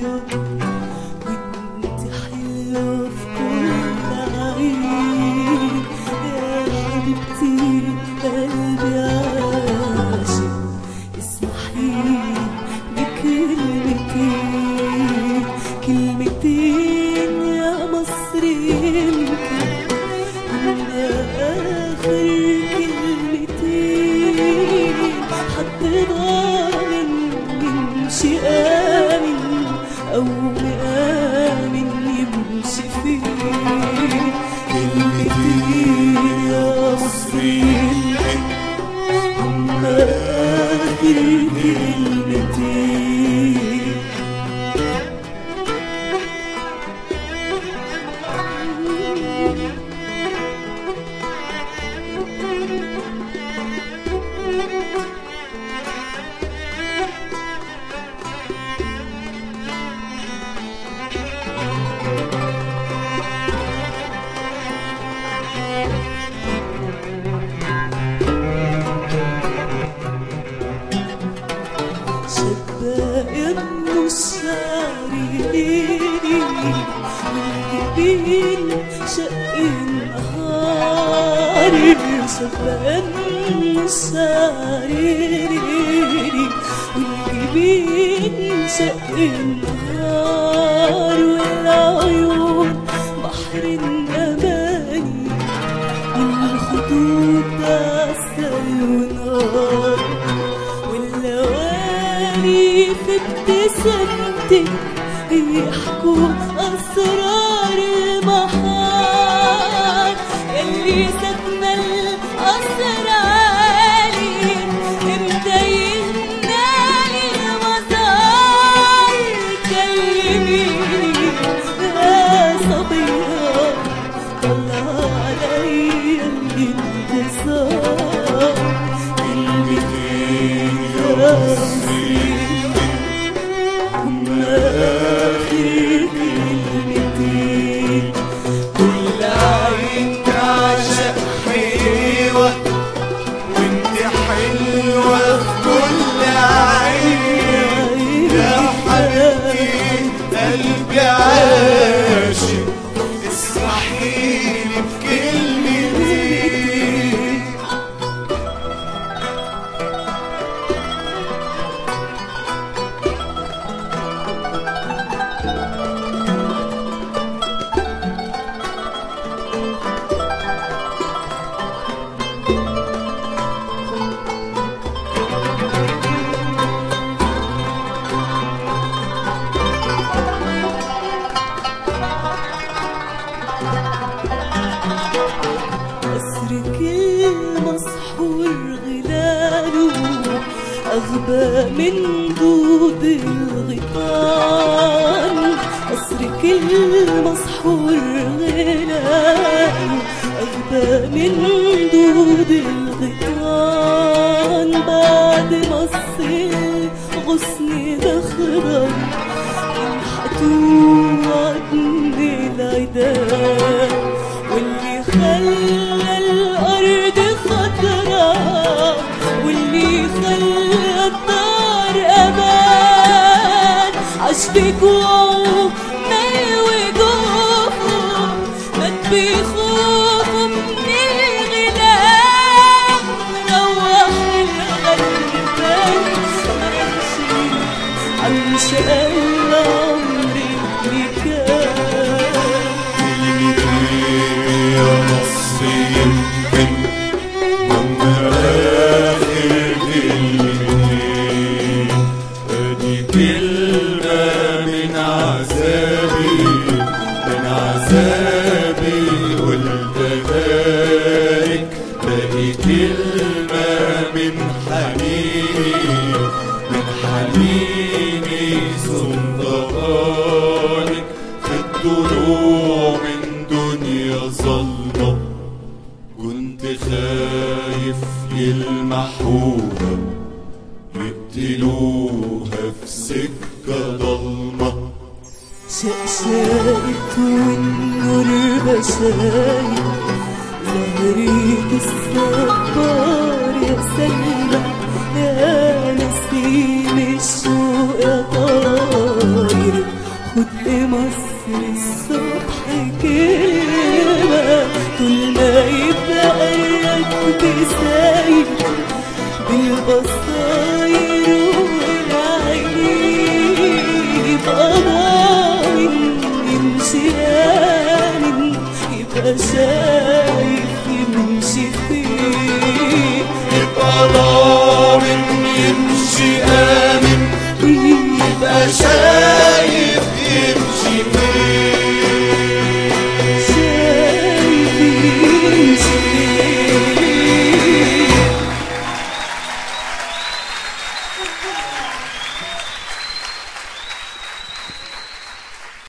حلوة وانت حلوة في كل عين يا حبيبتي قلبي عاشق اسمحي بكلمتين كلمتين يا مصر يمكن كنا آخر كلمتين حد ضامن يمشي آمن أو مآمن يمشي فيه كلمتين يا مصريين هما آخر كلمتين شبايا الشعريني والجبين شق نهاري شبايا الشعريني والجبين شق النهار والعيون بحر الأماني والخطوط عسل ونار واللواني في ابتسامتك يحكوا أسرار المحار اللي سكنة القصر عالي امتى يهنالي المزار كلميني يا صبية طلع عليا الانتصار كلمتين يا مصريين هما آخر كلمتين كل عين تعشق حلوة وانت حلوة في كل عين يا حبيبتي قلبي عاشق اسمحيلي بكلمتين قصرك المسحور غلاله أغبى من دود الغيطان قصرك المسحور غلاله أغبى من دود الغيطان بعد ما الصيف غصن دخرا ينحتوا عدن العداد واللي خلى الأرض خضراء واللي خلى الدار أمان عاش في جوعه مال وجوفه مات بخوفه من الغلام روح الغلبان ماشي عمش قال عمري اللي كان يا مصري يمكن هم آخر كلمتين ادي كلمة من عذابي من عذابي قلت بارك باقي كلمة من حنيني من حنيني صندوقك في الضلوع من دنيا ظلمة كنت خايف يلمحوها يقتلوها في سكة ضلمة شقشقت والنور بشاير زهرية الصبار يا سلمى يا نسيم الشوق يا طاير خد لمصر الصبح كلمة طول ما يبقى قلبك سايب بالبصاير والعينين يبقى ضامن يمشي آمن يبقى شايف